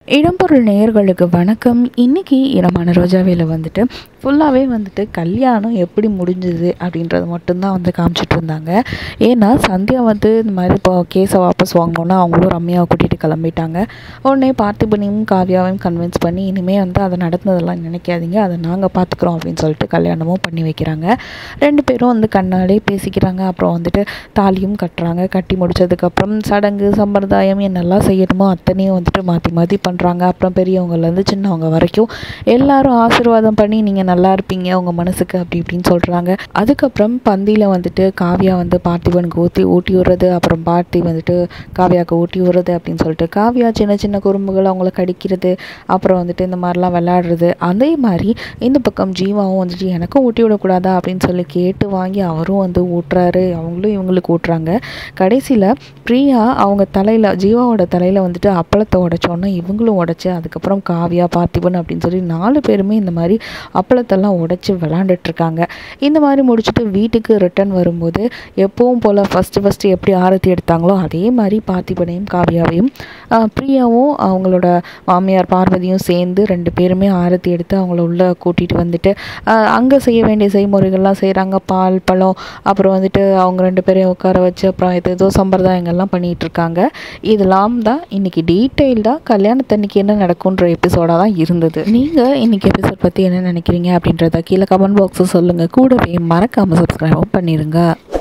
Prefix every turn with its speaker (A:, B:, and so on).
A: இடம்பொருள் நேயர்களுக்கு வணக்கம் இன்றைக்கி இரமான ரோஜாவேல வந்துட்டு ஃபுல்லாகவே வந்துட்டு கல்யாணம் எப்படி முடிஞ்சுது அப்படின்றது மட்டும்தான் வந்து காமிச்சிட்டு இருந்தாங்க ஏன்னா சந்தியா வந்து இந்த மாதிரி இப்போ கேஸை வாபஸ் வாங்கணுன்னா அவங்களும் ரம்யாவை கூட்டிகிட்டு கிளம்பிட்டாங்க உடனே பார்த்திபனையும் காவ்யாவையும் கன்வின்ஸ் பண்ணி இனிமேல் வந்து அதை நடந்ததெல்லாம் நினைக்காதீங்க அதை நாங்கள் பார்த்துக்குறோம் அப்படின்னு சொல்லிட்டு கல்யாணமும் பண்ணி வைக்கிறாங்க ரெண்டு பேரும் வந்து கண்ணாலே பேசிக்கிறாங்க அப்புறம் வந்துட்டு தாலியும் கட்டுறாங்க கட்டி முடிச்சதுக்கப்புறம் சடங்கு சம்பிரதாயம் என்னெல்லாம் செய்யணுமோ அத்தனையும் வந்துட்டு மாற்றி மாற்றி பண்ணுறாங்க அப்புறம் பெரியவங்கலேருந்து சின்னவங்க வரைக்கும் எல்லாரும் ஆசீர்வாதம் பண்ணி நீங்கள் நல்லா இருப்பீங்க உங்கள் மனசுக்கு அப்படி இப்படின்னு சொல்கிறாங்க அதுக்கப்புறம் பந்தியில் வந்துட்டு காவியா வந்து பார்த்திபனுக்கு ஊற்றி ஊட்டி விடுறது அப்புறம் பார்த்தி வந்துட்டு காவியாவுக்கு ஊட்டி விடுறது அப்படின்னு சொல்லிட்டு காவியா சின்ன சின்ன குறும்புகள் அவங்கள கடிக்கிறது அப்புறம் வந்துட்டு இந்த மாதிரிலாம் விளையாடுறது அதே மாதிரி இந்த பக்கம் ஜீவாவும் வந்துட்டு எனக்கும் ஊட்டி விடக்கூடாதா அப்படின்னு சொல்லி கேட்டு வாங்கி அவரும் வந்து ஊட்டுறாரு அவங்களும் இவங்களுக்கு ஊட்டுறாங்க கடைசியில் பிரியா அவங்க தலையில் ஜீவாவோட தலையில் வந்துட்டு அப்பளத்தை உடைச்சோன்னா இவங்களும் உடைச்சு அதுக்கப்புறம் காவியா பார்த்திபன் அப்படின்னு சொல்லி நாலு பேருமே இந்த மாதிரி அப்பளத்தெல்லாம் உடைச்சி விளாண்டுட்ருக்காங்க இந்த மாதிரி முடிச்சுட்டு வீட்டுக்கு ரிட்டர்ன் வரும்போது எப்பவும் போல் ஃபஸ்ட்டு ஃபஸ்ட்டு எப்படி ஆரத்தி எடுத்தாங்களோ அதே மாதிரி பார்த்திபனையும் காவியாவையும் ஆஹ், பிரியாவும் அவங்களோட மாமியார் பார்வதியும் சேர்ந்து ரெண்டு பேருமே ஆரத்தி எடுத்து அவங்கள உள்ளே கூட்டிகிட்டு வந்துட்டு அங்கே செய்ய வேண்டிய செய்முறைகள்லாம் செய்கிறாங்க பால் பழம் அப்புறம் வந்துட்டு அவங்க ரெண்டு பேரையும் உட்கார வச்சு அப்புறம் இது ஏதோ சம்பிரதாயங்கள்லாம் பண்ணிகிட்டு இருக்காங்க இதெல்லாம் தான் இன்றைக்கி டீட்டெயில்டாக கல்யாணத்தன்னைக்கு என்ன நடக்குன்ற எபிசோடாக தான் இருந்தது நீங்கள் இன்றைக்கி எபிசோட் பற்றி என்ன நினைக்கிறீங்க அப்படின்றத கீழே கமெண்ட் பாக்ஸில் சொல்லுங்கள் கூடவே மறக்காமல் சப்ஸ்கிரைபும் பண்ணிடுங்க